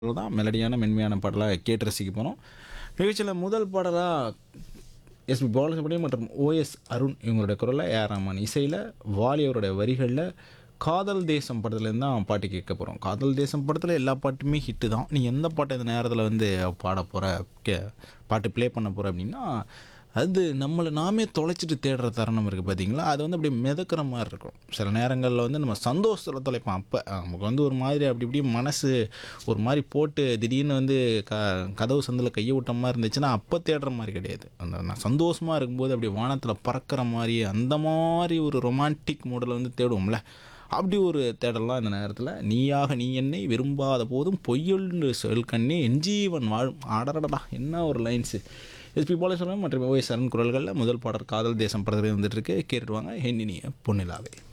தான் மெலடியான மென்மையான பாடலாக கேட்டு ரசிக்க போகிறோம் நிகழ்ச்சியில் முதல் பாடலாக எஸ்பி பாலசுப்ரமணியம் மற்றும் ஓஎஸ் அருண் இவங்களுடைய குரலில் ஏஆர் ரஹ்மான் இசையில் வாலி அவருடைய வரிகளில் காதல் தேசம் படத்துலேருந்து தான் பாட்டு கேட்க போகிறோம் காதல் தேசம் படத்தில் எல்லா பாட்டுமே ஹிட்டு தான் நீ எந்த பாட்டை இந்த நேரத்தில் வந்து பாட போகிற கே பாட்டு ப்ளே பண்ண போகிற அப்படின்னா அது நம்மளை நாமே தொலைச்சிட்டு தேடுற தருணம் இருக்குது பார்த்தீங்களா அது வந்து அப்படியே மிதக்கிற மாதிரி இருக்கும் சில நேரங்களில் வந்து நம்ம சந்தோஷத்தில் தொலைப்போம் அப்போ நமக்கு வந்து ஒரு மாதிரி அப்படி இப்படி மனசு ஒரு மாதிரி போட்டு திடீர்னு வந்து க கதவு சந்தில் கையை விட்ட மாதிரி இருந்துச்சுன்னா அப்போ தேடுற மாதிரி கிடையாது அந்த நான் சந்தோஷமாக இருக்கும்போது அப்படி வானத்தில் பறக்கிற மாதிரி அந்த மாதிரி ஒரு ரொமான்டிக் மூடில் வந்து தேடுவோம்ல அப்படி ஒரு தேடலாம் இந்த நேரத்தில் நீயாக நீ என்னை விரும்பாத போதும் பொய்யொன்று சொல் கண்ணே என் ஜீவன் வாழும் ஆடரடா என்ன ஒரு லைன்ஸு எஸ்பி பாலேஸ்வரன் மற்றும் ஓய் சரண் குரல்களில் முதல் பாடல் காதல் தேசம் படத்தில் வந்துட்டு இருக்கு கேட்டுருவாங்க ஹென்னினிய பொன்னிலாவே